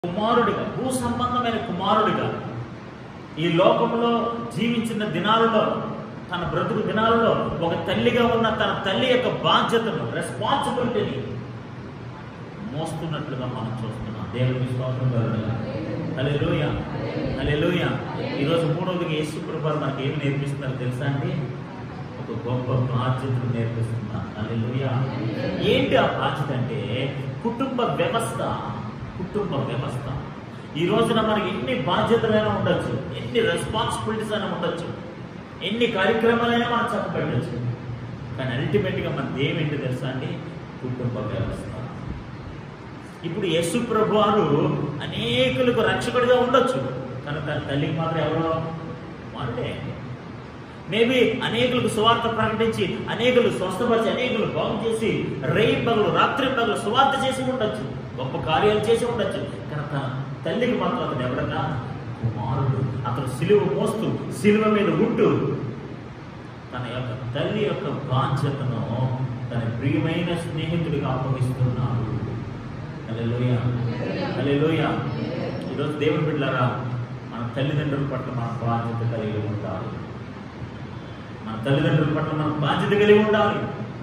కుమారుడిగా భూ సంబంధమైన కుమారుడిగా ఈ లోకంలో జీవించిన దినాలలో తన బ్రతుకు దినాలలో ఒక తల్లిగా ఉన్న తన తల్లి యొక్క బాధ్యతను రెస్పాన్సిబిలిటీని మోస్తున్నట్లుగా మనం చూస్తున్నాం దేవుని స్తోత్రం హల్లెలూయా హల్లెలూయా ఈరోజు మూడవదిగా యేసు ప్రభు మనకి ఏమి నేర్పిస్తున్నారు తెలుసా అండి ఒక గొప్ప బాధ్యతను నేర్పిస్తున్నారు హల్లెలూయా ఏంటి ఆ బాధ్యత అంటే కుటుంబ వ్యవస్థ కుటుంబ వ్యవస్థ ఈ రోజున మనకి ఎన్ని బాధ్యతలైనా ఉండొచ్చు ఎన్ని రెస్పాన్సిబిలిటీస్ అయినా ఉండొచ్చు ఎన్ని కార్యక్రమాలైనా మనం చక్కబెట్టచ్చు కానీ అల్టిమేట్గా మనది ఏమిటి తెలుసా అండి కుటుంబ వ్యవస్థ ఇప్పుడు యేసు ప్రభు వారు అనేకులకు రక్షకుడిగా ఉండొచ్చు కానీ తన తల్లికి మాత్రం ఎవరో వాళ్ళే మేబీ అనేకులకు సువార్త ప్రకటించి అనేకులు స్వస్థపరిచి అనేకులు బాగు చేసి రేయి పగలు రాత్రి పగలు సువార్త చేసి ఉండొచ్చు గొప్ప కార్యాలు చేసి ఉండొచ్చు కానీ తన తల్లికి మాత్రం అతను ఎవరన్నా కుమారుడు అతను సిలువ మోస్తూ సిలువ మీద ఉంటూ తన యొక్క తల్లి యొక్క బాధ్యతను తన ప్రియమైన స్నేహితుడిగా అప్పగిస్తున్నాడు హల్లెలూయా హల్లెలూయా ఈరోజు దేవుని బిడ్డలారా మన తల్లిదండ్రుల పట్ల మన బాధ్యత కలిగి ఉండాలి మన తల్లిదండ్రుల పట్ల మనం బాధ్యత కలిగి ఉండాలి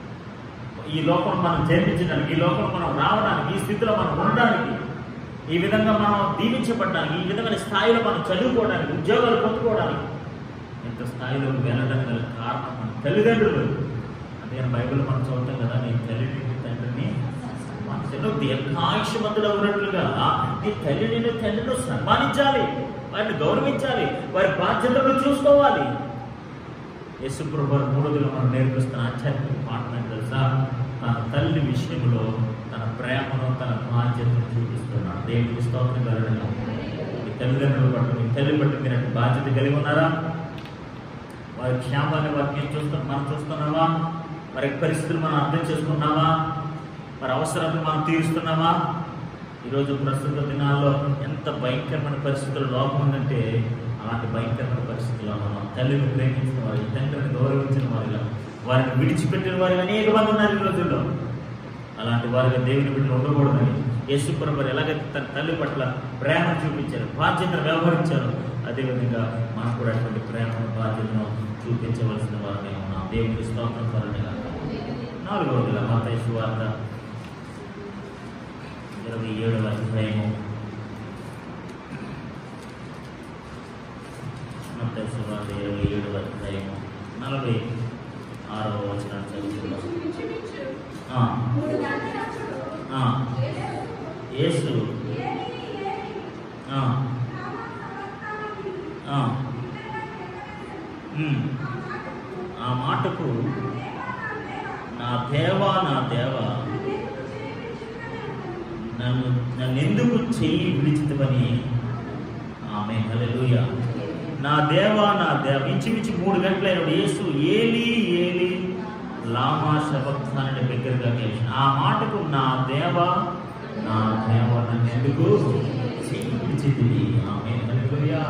ఈ లోకం మనం జన్మించడానికి ఈ లోకం మనం రావడానికి ఈ స్థితిలో మనం ఉండడానికి ఈ విధంగా మనం దీవించబడడానికి ఈ విధమైన స్థాయిలో మనం చదువుకోవడానికి ఉద్యోగాలు పొందుకోవడానికి ఇంత స్థాయిలో వెళ్ళడానికి గల కారణం మన తల్లిదండ్రులు అదే బైబిల్ మనం చదువుతాం కదా నీ తల్లిని నీ తండ్రిని మనసులో దీర్ఘాయుష్మంతుడు ఉన్నట్లుగా నీ తల్లిని నీ తండ్రిని సన్మానించాలి వారిని గౌరవించాలి వారి బాధ్యతలు చూసుకోవాలి యేసుప్రభు మూడుదిలో మనం నేర్పిస్తున్న ఆధ్యాత్మిక పాఠం ఏంటి తెలుసా తన తల్లి విషయంలో తన ప్రేమను తన బాధ్యతను చూపిస్తున్నాడు దేవుడికి స్తోత్రం కలగడం మీ తల్లిదండ్రుల పట్ల మీ తల్లి పట్ల మీరు అంటే బాధ్యత కలిగి ఉన్నారా వారి క్షేమాన్ని వారికి ఏం చూస్తున్నా మనం చూస్తున్నామా వారి పరిస్థితులు మనం అర్థం చేసుకున్నామా వారి అవసరాలను మనం తీరుస్తున్నామా ఈరోజు ప్రస్తుత దినాల్లో ఎంత భయంకరమైన పరిస్థితులు లోపం ఉందంటే అలాంటి భయంకరమైన పరిస్థితుల్లో మనం తల్లిని ప్రేమించిన వారి తండ్రిని గౌరవించిన వారిగా వారిని విడిచిపెట్టిన వారు అనేక మంది ఉన్నారు ఈ రోజుల్లో అలాంటి వారిగా దేవుని బిడ్డలు ఉండకూడదని యేసుపురం వారు ఎలాగైతే తన తల్లి పట్ల ప్రేమను చూపించారు బాధ్యతను వ్యవహరించారు అదేవిధంగా మనం కూడా అటువంటి ప్రేమను బాధ్యతను చూపించవలసిన వారిని ఉన్నాం దేవునికి స్తోత్రం కరుణగా నాలుగవదిగా మత వార్త ఇరవై ఏడవ అధ్యాయము మత వార్త ఇరవై ఏడవ అధ్యాయము నలభై ఆరవ వచనం చదువుతున్నాం ఆ, ఆ, యేసు ఆ, ఆ, ఉమ్, ఆ మాటకు నా దేవా నా దేవా నన్ను నన్ను ఎందుకు చెయ్యి విడిచితమని ఆమె హల్లెలూయా నా దేవా నా దేవ ఇంచుమించు మూడు గంటలైన యేసు ఏలి ఏలి లామా శబక్తాన్ని దగ్గరగా చేసిన ఆ మాటకు నా దేవ నా దేవ నన్ను ఎందుకు చెయ్యి విడిచితివి ఆమె హల్లెలూయా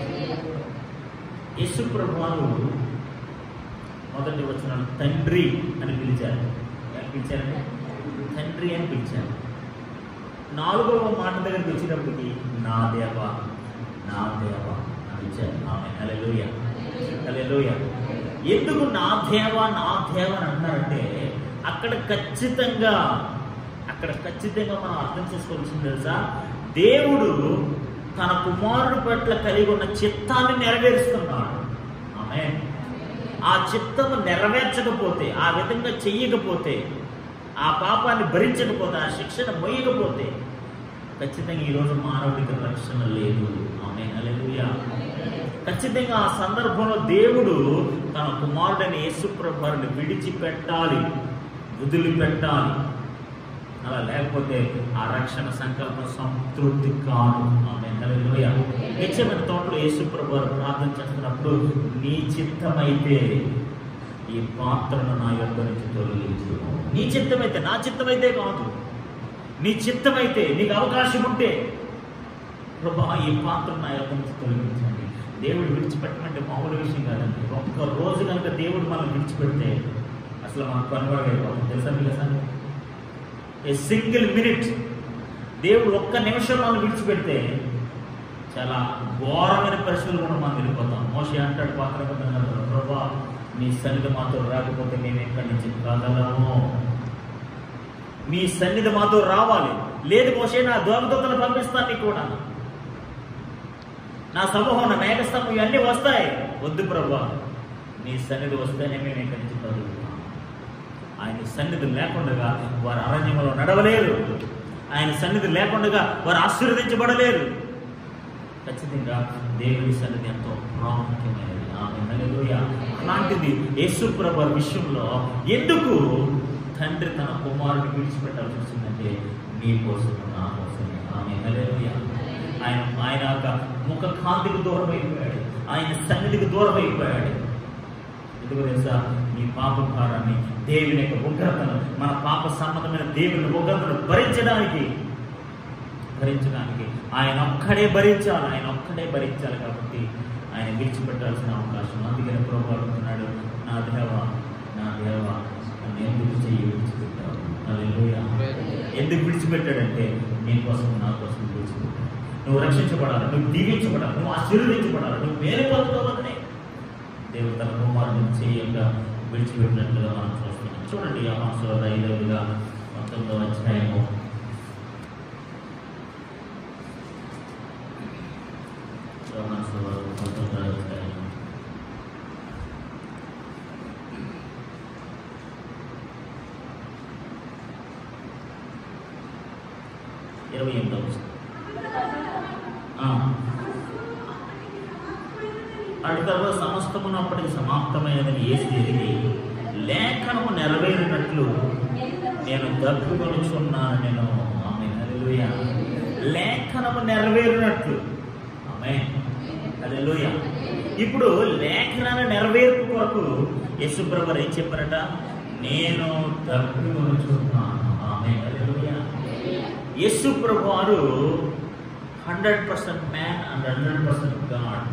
యేసు ప్రభువారు మొదటి వచ్చిన తండ్రి అని పిలిచారు ఏం పిలిచారంటే తండ్రి అని పిలిచారు నాలుగవ మాట దగ్గరికి వచ్చినప్పటికి నా దేవ నా దేవ అని పిలిచారు ఆమె హల్లెలూయా హల్లెలూయా ఎందుకు నా దేవ నా దేవ అని అంటున్నారంటే అక్కడ ఖచ్చితంగా అక్కడ ఖచ్చితంగా మనం అర్థం చేసుకోవాల్సింది తెలుసా దేవుడు తన కుమారుడు పట్ల కలిగి ఉన్న చిత్తాన్ని నెరవేరుస్తున్నాడు ఆమె ఆ చిత్తము నెరవేర్చకపోతే ఆ విధంగా చెయ్యకపోతే ఆ పాపాన్ని భరించకపోతే ఆ శిక్షణ మొయ్యకపోతే ఖచ్చితంగా ఈరోజు మానవుడికి రక్షణ లేదు ఆమె హల్లెలూయా ఖచ్చితంగా ఆ సందర్భంలో దేవుడు తన కుమారుడైన యేసుప్రభుని విడిచిపెట్టాలి వదిలిపెట్టాలి అలా లేకపోతే ఆ రక్షణ సంకల్పం సంతృప్తి కాదు ఆమె హల్లెలూయా నిత్యమైన తోటలో యేసుప్రభు వారు ప్రార్థన చేస్తున్నప్పుడు నీ చిత్తమైతే ఈ పాత్రను నా యొక్క నుంచి తొలగించు నీ చిత్తమైతే నా చిత్తమైతే కాదు నీ చిత్తమైతే నీకు అవకాశం ఉంటే ప్రభా ఈ పాత్ర నా యొక్క నుంచి తొలగించండి దేవుడు విడిచిపెట్టమంటే మామూలు విషయం కాదండి ఒక్క రోజు కనుక దేవుడు మనం విడిచిపెడితే అసలు మనం కనుగొనగలిగిపోతాం తెలుసా మీకు అసలు ఏ సింగిల్ మినిట్ దేవుడు ఒక్క నిమిషం మనం విడిచిపెడితే చాలా ఘోరమైన పరిస్థితులు కూడా మనం వెళ్ళిపోతాం మోషి అంటాడు పాత్ర ప్రభా మీ సన్నిధి మాతో రాకపోతే మేము ఎక్కడి నుంచి రాగలము మీ సన్నిధి మాతో రావాలి లేదు మోషే నా దోమదొత్తలు పంపిస్తాను నీకు కూడా నా సమూహం నా మేఘస్తంభం ఇవన్నీ వస్తాయి వద్దు ప్రభా నీ సన్నిధి వస్తేనే మేము ఇక్కడి నుంచి కదులుతాం ఆయన సన్నిధి లేకుండా వారు అరణ్యంలో నడవలేరు ఆయన సన్నిధి లేకుండా వారు ఆశీర్వదించబడలేరు ఖచ్చితంగా దేవుని సన్నిధి ఎంతో ప్రాముఖ్యమైనది ఆమె హల్లెలూయా. అలాంటిది యేసుప్రభ విషయంలో ఎందుకు తండ్రి తన కుమారుని విడిచిపెట్టాల్సి వచ్చిందంటే నీ కోసం నా కోసమే ఆమె హల్లెలూయా. ఆయన ఆయన యొక్క ముఖ కాంతికి దూరం అయిపోయాడు ఆయన సన్నిధికి దూరం అయిపోయాడు ఎందుకు తెలుసా నీ పాప భారాన్ని దేవుని యొక్క ఉగ్రతను మన పాప సంబంధమైన దేవుని ఉగ్రతను భరించడానికి భరించడానికి ఆయన ఒక్కడే భరించాలి ఆయన ఒక్కడే భరించాలి కాబట్టి ఆయన విడిచిపెట్టాల్సిన అవకాశం అందుకని ప్రభు అడుగుతున్నాడు నా దేవ నా దేవ నన్ను ఎందుకు చెయ్యి విడిచిపెట్టావు హల్లెలూయా. ఎందుకు విడిచిపెట్టాడంటే నీ కోసం నా కోసం విడిచిపెట్టాడు నువ్వు రక్షించబడాలి నువ్వు దీవించబడాలి నువ్వు ఆశీర్వదించబడాలి నువ్వు మేలు పొందుకోవద్దనే దేవుడు తన కుమారుని చేయంగా విడిచిపెట్టినట్లుగా మనం చూస్తున్నాం చూడండి అమాసుల ఐదవదిగా పంతొమ్మిదవ అధ్యాయము అమాసుల పంతొమ్మిదవ అధ్యాయము ఇరవై ఎనిమిదవ వచనం. ఆ. అడుగలో సమస్తమును అప్పటికి సమాప్తమైనదని ఏసి ఎదిగి లేఖనము నెరవేరినట్లు నేను దప్పుకొనుచున్నాను నేను ఆమె హల్లెలూయా లేఖనము నెరవేరినట్లు ఆమె హల్లెలూయా ఇప్పుడు లేఖనాన్ని నెరవేర్పు కొరకు యశుప్రభు ఏం చెప్పారట నేను దప్పుకొనుచున్నాను ఆమె హల్లెలూయా యేసు ప్రభు వారు hundred percent man and hundred percent God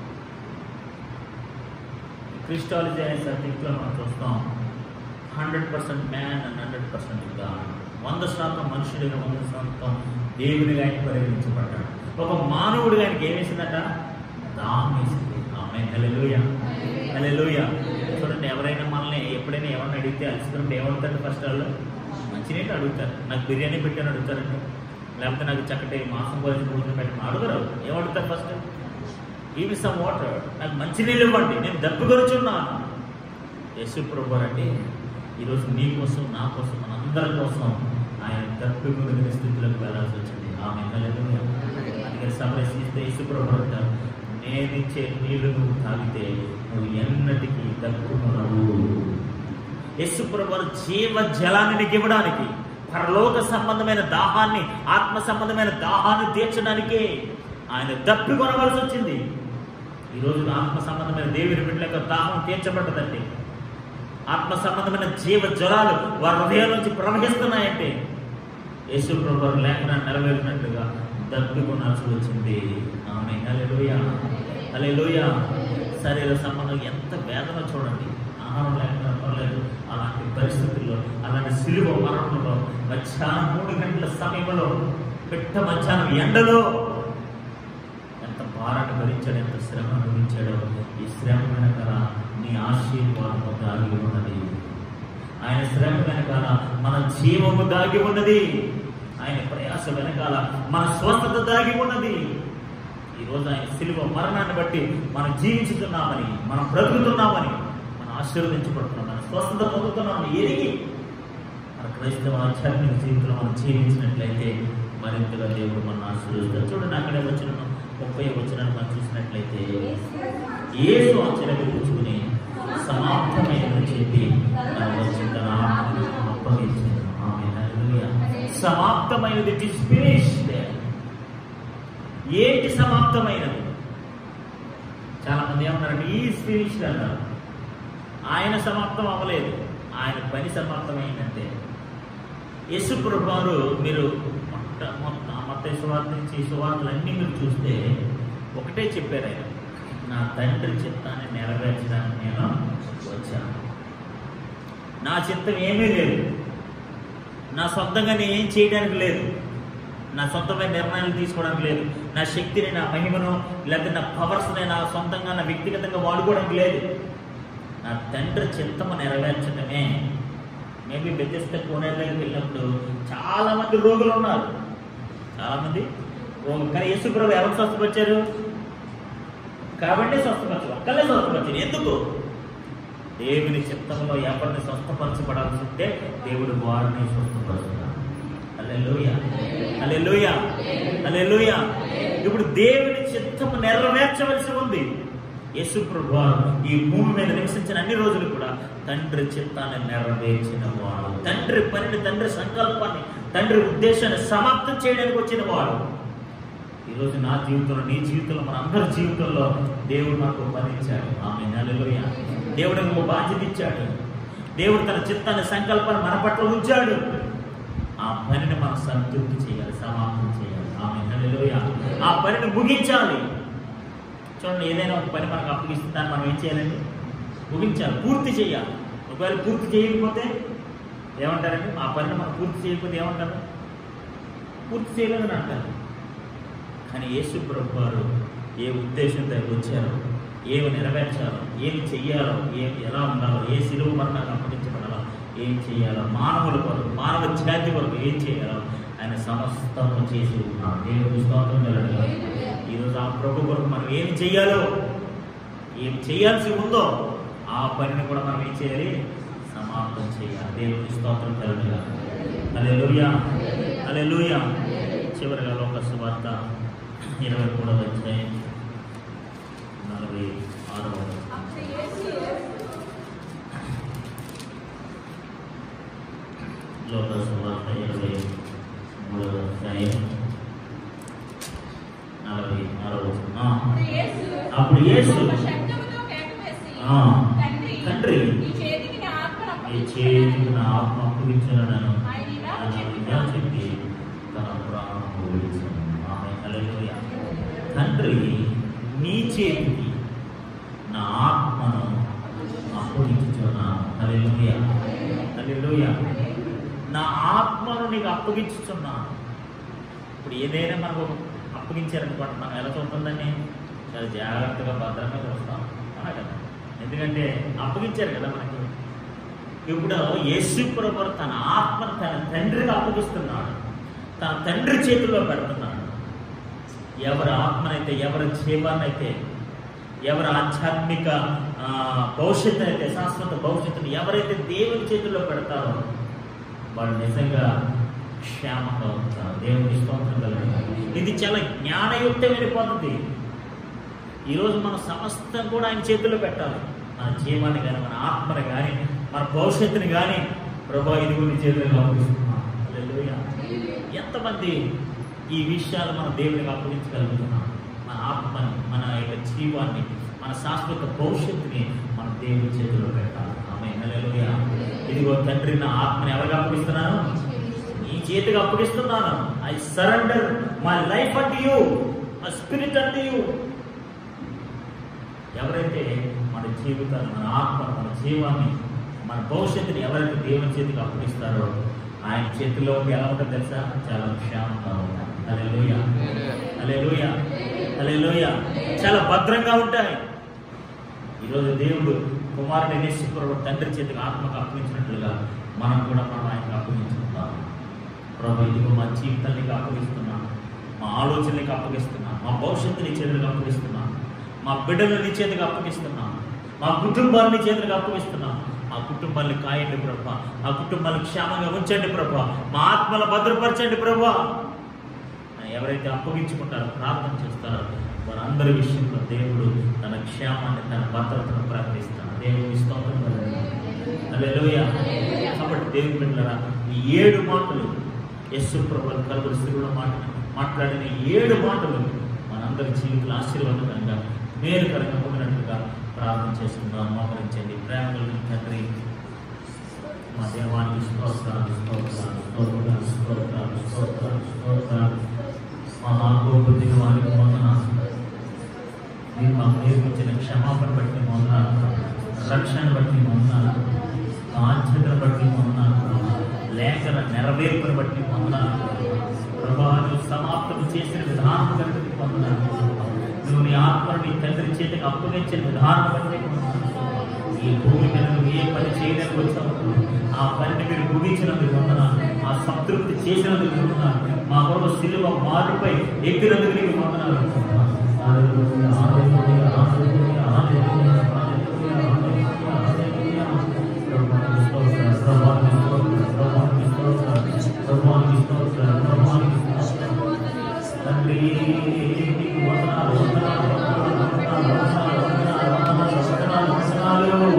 Christology అనే సబ్జెక్ట్లో మనం చూస్తాం hundred percent man and hundred percent God వంద శాతం మనుషుడిగా వంద శాతం దేవుడిగా ఆయన పరిగణించబడ్డాడు ఒక మానవుడిగా ఆయనకి ఏం వేసిందట దాహం వేసింది ఆమె హల్లెలూయా హల్లెలూయా చూడండి ఎవరైనా మనల్ని ఎప్పుడైనా ఎవరిని అడిగితే అలసినప్పుడు ఏమడుతారు ఫస్ట్ వాళ్ళు మంచినీళ్ళు అడుగుతారు నాకు బిర్యానీ పెట్టని అడుగుతారండి లేకపోతే నాకు చక్కటి మాంసం పోసి భోజనం పెట్టమని అడుగురు ఏమడుగుతారు ఫస్ట్ ఇవి సమ్ వాటర్ నాకు మంచినీళ్ళు ఇవ్వండి నేను దప్పుకొరుచున్నాను యేసు ప్రభు అంటే ఈరోజు నీ కోసం నా కోసం మన అందరి కోసం ఆయన దప్పుకొరిగిన స్థితిలోకి వెళ్ళాల్సి వచ్చింది ఆమె హల్లెలూయా. అందుకని సంరక్షిస్తే యేసు ప్రభు అంటారు నేను ఇచ్చే నీళ్లు నువ్వు తాగితే నువ్వు ఎన్నటికీ దప్పుకొనవు యేసు ప్రభు జీవ జలాన్ని నీకు ఇవ్వడానికి పరలోక సంబంధమైన దాహాన్ని ఆత్మ సంబంధమైన దాహాన్ని తీర్చడానికే ఆయన దప్పికొనవలసి వచ్చింది ఈరోజు ఆత్మ సంబంధమైన దేవుని బిడ్డల యొక్క దాహం తీర్చబడ్డదంటే ఆత్మ సంబంధమైన జీవ జ్వరాలు వారి హృదయం నుంచి ప్రవహిస్తున్నాయంటే యేసు ప్రభు లేఖన నెరవేరినట్లుగా దప్పికొనాల్సి వచ్చింది ఆమె హల్లెలూయా హల్లెలూయా శరీర సంబంధం ఎంత వేదన చూడండి ఆహారం లేకుండా పర్లేదు అలాంటి పరిస్థితుల్లో అలాంటి సిలువ మరణంలో మధ్యాహ్నం మూడు గంటల సమయంలో పెట్ట మధ్యాహ్నం ఎండలో ఎంత భారాన్ని భరించాడు ఎంత శ్రమ అనుభవించాడో ఈ శ్రమ వెనకాల నీ ఆశీర్వాదము దాగి ఉన్నది ఆయన శ్రమ వెనకాల మన జీవము దాగి ఉన్నది ఆయన ప్రయాస వెనకాల మన స్వస్థత దాగి ఉన్నది ఈ రోజు ఆయన సిలువ మరణాన్ని బట్టి మనం జీవించుతున్నామని మనం బ్రతుకుతున్నామని మనం ఆశీర్వదించబడుతున్నాం మన స్వస్థత పొందుతున్నామని ఎరిగి మన క్రైస్తవ ఆధ్యాత్మిక జీవితంలో మనం జీవించినట్లయితే మరింతగా దేవుడు మన ఆశీర్వదిస్తాడు చూడండి అక్కడే వచ్చిన ముప్పై వచ్చిన మనం చూసినట్లయితే ఏసు ఆశ్చర్యం కూర్చుకుని సమాప్తమైనదని చెప్పి తన వచ్చిన తన ఆత్మను అప్పగించాడు ఆమె హల్లెలూయా. సమాప్తమైనది ఇట్ ఇస్ ఫినిష్డ్ ఏంటి సమాప్తమైనది చాలా మంది ఏమన్నారంటే ఈ ఫినిష్డ్ అన్నారు ఆయన సమాప్తం అవ్వలేదు ఆయన పని సమాప్తమైందంటే యేసు ప్రభువారు మీరు మొట్ట మొత్తం మొత్తం సువార్త నుంచి సువార్తలన్నీ మీరు చూస్తే ఒకటే చెప్పారు ఆయన నా తండ్రి చిత్తాన్ని నెరవేర్చడానికి నేను వచ్చాను నా చిత్తం ఏమీ లేదు నా సొంతంగా నేను ఏం చేయడానికి లేదు నా సొంతమైన నిర్ణయాలు తీసుకోవడానికి లేదు నా శక్తిని నా మహిమను లేకపోతే నా పవర్స్ని నా సొంతంగా నా వ్యక్తిగతంగా వాడుకోవడానికి లేదు నా తండ్రి చిత్తము నెరవేర్చడమే మేబీ బెత్తెస్త కోనేళ్ళకి వెళ్ళినప్పుడు చాలా మంది రోగులు ఉన్నారు చాలా మంది రోగులు కానీ యేసుప్రభు ఎవరు స్వస్థపరిచారు కాబట్టి స్వస్థపరచు ఒక్కళ్ళే స్వస్థపరిచారు ఎందుకు దేవుని చిత్తంలో ఎవరిని స్వస్థపరచబడాల్సి ఉంటే దేవుడు వారిని స్వస్థపరుస్తున్నాడు అల్లెలుయ అల్లెలుయ అల్లెలుయ ఇప్పుడు దేవుని చిత్తము నెరవేర్చవలసి ఉంది యేసు ప్రభు ఈ భూమి మీద నివసించిన అన్ని రోజులు కూడా తండ్రి చిత్తాన్ని నెరవేర్చిన వాడు తండ్రి పనిని తండ్రి సంకల్పాన్ని తండ్రి ఉద్దేశాన్ని సమాప్తం చేయడానికి వచ్చిన వాడు ఈరోజు నా జీవితంలో నీ జీవితంలో మన అందరి జీవితంలో దేవుడు నాకు పని ఇచ్చాడు ఆమె నెలలోయ దేవుడు ఒక బాధ్యత ఇచ్చాడు దేవుడు తన చిత్తాన్ని సంకల్పాన్ని మన పట్ల ఉంచాడు ఆ పనిని మనం సంతృప్తి చేయాలి సమాప్తం చేయాలి ఆమె నెలలోయ ఆ పనిని ముగించాలి చూడండి ఏదైనా ఒక పని మనకు అప్పగిస్తుందని మనం ఏం చేయాలండి ముగించాలి పూర్తి చేయాలి ఒకవేళ పూర్తి చేయకపోతే ఏమంటారండి ఆ పనిని మనం పూర్తి చేయకపోతే ఏమంటారు పూర్తి చేయలేదని అంటారు కానీ యేసు ప్రభు వారు ఏ ఉద్దేశంతో వచ్చారో ఏమి నెరవేర్చాలో ఏమి చెయ్యాలో ఏమి ఎలా ఉండాలో ఏ సిలువ మరణాన్ని అప్పగించబడాలో ఏం చేయాలో మానవుల కొరకు మానవ జాతి కొరకు ఏం చేయాలో ఆయన సమస్తము చేసి ఉన్నాడు దేవుడు స్తోత్రం కలగాలి ఈరోజు ఆ ప్రభు కొరకు మనం ఏమి చెయ్యాలో ఏం చేయాల్సి ఉందో ఆ పనిని కూడా మనం ఏం చేయాలి సమాప్తం చేయాలి దేవుడి స్తోత్రం కలగాలి అలే లూయా అలే లూయా చివరిగా లోక సువార్త ఇరవై మూడవ అధ్యాయం నలభై ఆరవ అప్పుడు యేసు లోక సువార్త ఇరవై మూడవ అధ్యాయం నలభై ఆరవ ఆ. అప్పుడు యేసు అప్పుడు యేసు గొప్ప శబ్దముతో కేక వేసి, ఆ. తండ్రి తండ్రి, నీ చేతికి నా ఆత్మను ఈ అప్పగించుచున్నాను. చేతికి నా ఆత్మ అప్పగించనను ఆయన ఇలా అని చెప్పెను. ఇలా చెప్పి తన ప్రాణం వదిలించాను. ఆమె హల్లెలూయా. తండ్రి నీ చేతికి నా ఆత్మను అప్పగించుచున్నాను హల్లెలూయా హల్లెలూయా నా ఆత్మను నీకు అప్పగించుచున్నాను ఇప్పుడు ఏదైనా మనకు అప్పగించారనుకోండి మనం ఎలా చూస్తుందని చాలా జాగ్రత్తగా భద్రంగా చూస్తాం అవునా కదా ఎందుకంటే అప్పగించారు కదా మనకి ఇప్పుడు యేసు ప్రభు తన ఆత్మను తన తండ్రికి అప్పగిస్తున్నాడు తన తండ్రి చేతిలో పెడుతున్నాడు ఎవరి ఆత్మనైతే ఎవరి జీవాన్నైతే ఎవరి ఆధ్యాత్మిక ఆ, భవిష్యత్తు అయితే శాశ్వత భవిష్యత్తుని ఎవరైతే దేవుని చేతుల్లో పెడతారో వాళ్ళు నిజంగా క్షేమంగా ఉంటారు దేవుని స్తోత్రం కలుగుతారు ఇది చాలా జ్ఞానయుక్తమైన పద్ధతి ఈరోజు మన సమస్తం కూడా ఆయన చేతుల్లో పెట్టాలి మన జీవాన్ని కానీ మన ఆత్మని కానీ మన భవిష్యత్తుని కానీ ప్రభా ఇది కూడా నీ చేతుల్లో అప్పగిస్తున్నాం హల్లెలూయా. ఎంతమంది ఈ విషయాలు మన దేవునికి అప్పగించగలుగుతున్నాం మన ఆత్మని మన యొక్క జీవాన్ని మన శాశ్వత భవిష్యత్తుని మన దేవుని చేతిలో పెట్టాలి ఆమె హల్లెలూయా. ఇదిగో తండ్రి నా ఆత్మని ఎవరికి అప్పగిస్తున్నాను నీ చేతికి అప్పగిస్తున్నాను I surrender my life unto you my spirit unto you ఎవరైతే మన జీవితాన్ని మన ఆత్మ మన జీవాన్ని మన భవిష్యత్తుని ఎవరైతే దేవుని చేతికి అప్పగిస్తారో ఆయన చేతిలో ఉండి ఎలా ఉంటుంది తెలుసా చాలా క్షేమంగా ఉంటాయి అలే లోయ అలే లోయ అలే లోయ చాలా భద్రంగా ఉంటాయి ఈరోజు దేవుడు కుమారుని నిశ్చిపురుడు తండ్రి చేతికి ఆత్మకు అప్పగించినట్లుగా మనం కూడా మనం ఆయనకు అప్పగించుకుంటాం ప్రభు ఇదిగో మా జీవితానికి అప్పగిస్తున్నాం మా ఆలోచనలకు అప్పగిస్తున్నాం మా భవిష్యత్తుని చేతులకు అప్పగిస్తున్నాం మా బిడ్డలను నీ చేతికి అప్పగిస్తున్నాం మా కుటుంబాన్ని చేతులకు అప్పగిస్తున్నాం మా కుటుంబాన్ని కాయండి ప్రభా మా కుటుంబాన్ని క్షేమంగా ఉంచండి ప్రభా మా ఆత్మల భద్రపరచండి ప్రభా అని ఎవరైతే అప్పగించుకుంటారో ప్రార్థన చేస్తారో వారందరి విషయంలో దేవుడు తన క్షేమాన్ని తన భద్రతను ప్రకటిస్తాడు దేవుని స్తోత్రం హల్లెలూయా కాబట్టి దేవుని బిడ్డలారా ఈ ఏడు మాటలు యస్సు ప్రభు కలుగురు శివుల మాట మాట్లాడిన ఈ ఏడు మాటలు మనందరి జీవితంలో ఆశీర్వాదకరంగా మేలుకరంగా పొందినట్లుగా ప్రార్థన చేసుకుందాం మోకరించండి ప్రేమ కలిగిన తండ్రి మా దేవానికి స్తోత్రాలు స్తోత్రాలు స్తోత్రాలు స్తోత్రాలు స్తోత్రాలు స్తోత్రాలు మా మాగోపతి వారికి వందనాలు మీరు మాకు నేర్పించిన క్షమాపణ బట్టి వందనాలు రక్షణ బట్టి వందనాలు బాధ్యతను బట్టి వందనాలు లేఖన నెరవేర్పును బట్టి వందనాలు ప్రభా నువ్వు సమాప్తం చేసిన విధానం బట్టి నీకు వందనాలు నువ్వు నీ ఆత్మను నీ తండ్రి చేతికి అప్పగించిన విధానం బట్టి నీకు వందనాలు. ఈ భూమి మీద నువ్వు ఏ పని చేయడానికి వచ్చావు ఆ పనిని మీరు ముగించినందుకు వందనాలు ఆ సంతృప్తి చేసినందుకు వందనాలు మా కొరకు సిలువ మారుపై ఎక్కినందుకు నీకు వందనాలు హల్లెలూయా, హల్లెలూయా, హల్లెలూయా, హల్లెలూయా, హల్లెలూయా, హల్లెలూయా, హల్లెలూయా. ప్రభువానికి స్తోత్రం, ప్రభువానికి స్తోత్రం, ప్రభువానికి స్తోత్రం, ప్రభువానికి స్తోత్రం, ప్రభువానికి స్తోత్రం. తండ్రి నీకు వందనాలు, వందనాలు, వందనాలు, వందనాలు, వందనాలు, వందనాలు, వందనాలు, వందనాలు, వందనాలు.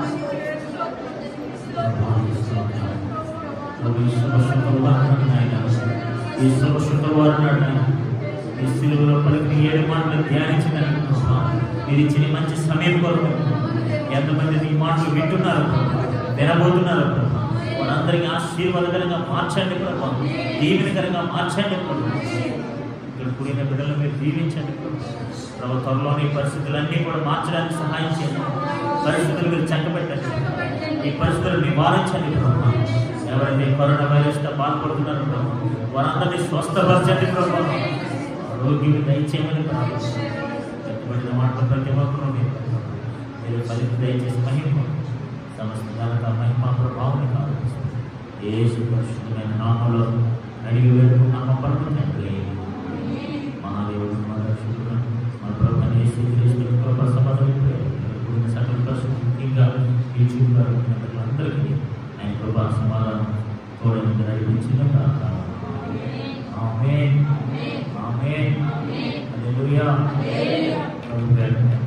ప్రభువానికి స్తోత్రం. ప్రభు ఈశ్వర శుక్రవారం నాయన ఈశ్వర శుక్రవారం నాడు నాయన ఈ సిలువలో పలికిన ఏడు మాటలు ధ్యానించడానికి ప్రభా, మీరు ఇచ్చిన ఈ మంచి సమయం కొరకు ఎంతమంది ఈ మాటలు వింటున్నారు ప్రభా, వినబోతున్నారు ప్రభా. వారందరికీ ఆశీర్వాదకరంగా మార్చండి ప్రభా దీవెనకరంగా మార్చండి ప్రభా ఇక్కడ కూడిన బిడ్డలు మీరు దీవించండి ప్రభా. ప్రభు త్వరలోని ఈ పరిస్థితులన్నీ కూడా మార్చడానికి సహాయం చేయండి పరిస్థితులు మీరు చక్కబెట్టండి ఈ పరిస్థితులు నివారించండి ప్రభా ఎవరైతే కరోనా వైరస్తో బాధపడుతున్నారో ప్రభా వారందరినీ స్వస్థపరచండి ప్రభా ఆరోగ్యం దయచేయమని ప్రభా చెప్పబడిన మాటలు ప్రతి ఒక్కరూ మీరు మీరు ఫలితం దయచేసి మహిమ సమస్త ఘనత మహిమ ప్రభావం కాదు ఏసు పరిశుద్ధమైన నామంలో అడిగి వేడుకున్నామ పడుకు తండ్రి మహాదేవుడు మన రక్షకుడు మన ప్రభు యేసు క్రీస్తు కృప సమాధానం కూడిన సకల ప్రశ్న ముఖ్యంగా ఈ చూపుతారు అందరికీ ఆయన కృపా సమాధానం తోడని నడిపించిన ఆమెన్ ఆమెన్ హల్లెలూయా ప్రభు పేరిట